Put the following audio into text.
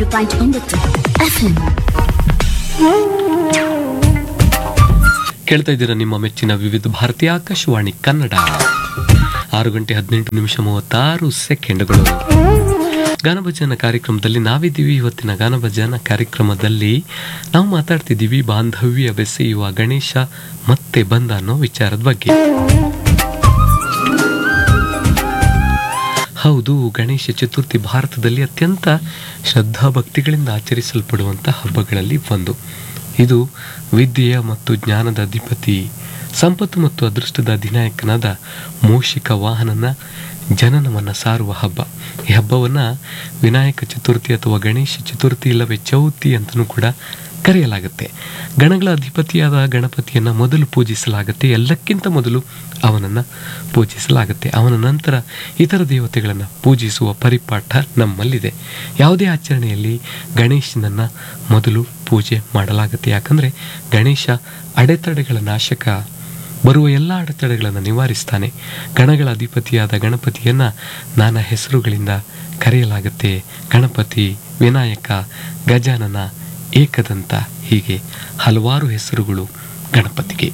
point ಒಂಬತ್ತು FM ಕೇಳ್ತಾ ಇದ್ದೀರಾ ನಿಮ್ಮ ಮೆಚ್ಚಿನ ವಿವಿಧ ಭಾರತೀಯ ಆಕಾಶವಾಣಿ ಕನ್ನಡ ಆರು ಗಂಟೆ ಹದಿನೆಂಟು ನಿಮಿಷ ಮೂವತ್ತಾರು ಸೆಕೆಂಡ್ಗಳು ಗಾನಭಜನ ಕಾರ್ಯಕ್ರಮದಲ್ಲಿ ನಾವಿದ್ದೀವಿ ಇವತ್ತಿನ ಗಾನಭಜನ ಕಾರ್ಯಕ್ರಮದಲ್ಲಿ ನಾವು ಮಾತಾಡ್ತಿದ್ದೀವಿ ಬಾಂಧವ್ಯ ಬೆಸೆಯುವ ಗಣೇಶ ಮತ್ತೆ ಬಂದ ಅನ್ನೋ ವಿಚಾರದ ಬಗ್ಗೆ ಹೌದು ಗಣೇಶ ಚತುರ್ಥಿ ಭಾರತದಲ್ಲಿ ಅತ್ಯಂತ ಶ್ರದ್ಧಾಭಕ್ತಿಗಳಿಂದ ಆಚರಿಸಲ್ಪಡುವಂಥ ಹಬ್ಬಗಳಲ್ಲಿ ಒಂದು ಇದು ವಿದ್ಯೆಯ ಮತ್ತು ಜ್ಞಾನದ ಅಧಿಪತಿ ಸಂಪತ್ತು ಮತ್ತು ಅದೃಷ್ಟದ ಅಧಿನಾಯಕನಾದ ಮೂಷಿಕ ವಾಹನನ ಜನನವನ್ನು ಸಾರುವ ಹಬ್ಬ ಈ ಹಬ್ಬವನ್ನು ವಿನಾಯಕ ಚತುರ್ಥಿ ಅಥವಾ ಗಣೇಶ ಚತುರ್ಥಿ ಇಲ್ಲವೇ ಚೌತಿ ಅಂತಲೂ ಕೂಡ ಕರೆಯಲಾಗುತ್ತೆ ಗಣಗಳ ಅಧಿಪತಿಯಾದ ಗಣಪತಿಯನ್ನು ಮೊದಲು ಪೂಜಿಸಲಾಗುತ್ತೆ ಎಲ್ಲಕ್ಕಿಂತ ಮೊದಲು ಅವನನ್ನು ಪೂಜಿಸಲಾಗುತ್ತೆ ಅವನ ನಂತರ ಇತರ ದೇವತೆಗಳನ್ನು ಪೂಜಿಸುವ ಪರಿಪಾಠ ನಮ್ಮಲ್ಲಿದೆ ಯಾವುದೇ ಆಚರಣೆಯಲ್ಲಿ ಗಣೇಶನನ್ನು ಮೊದಲು ಪೂಜೆ ಮಾಡಲಾಗುತ್ತೆ ಯಾಕಂದರೆ ಗಣೇಶ ಅಡೆತಡೆಗಳ ನಾಶಕ ಬರುವ ಎಲ್ಲ ಅಡೆತಡೆಗಳನ್ನು ನಿವಾರಿಸ್ತಾನೆ ಗಣಗಳ ಅಧಿಪತಿಯಾದ ಗಣಪತಿಯನ್ನು ನಾನಾ ಹೆಸರುಗಳಿಂದ ಕರೆಯಲಾಗುತ್ತೆ ಗಣಪತಿ ವಿನಾಯಕ ಗಜಾನನ ಏಕದಂತ ಹೀಗೆ ಹಲವಾರು ಹೆಸರುಗಳು ಗಣಪತಿಗೆ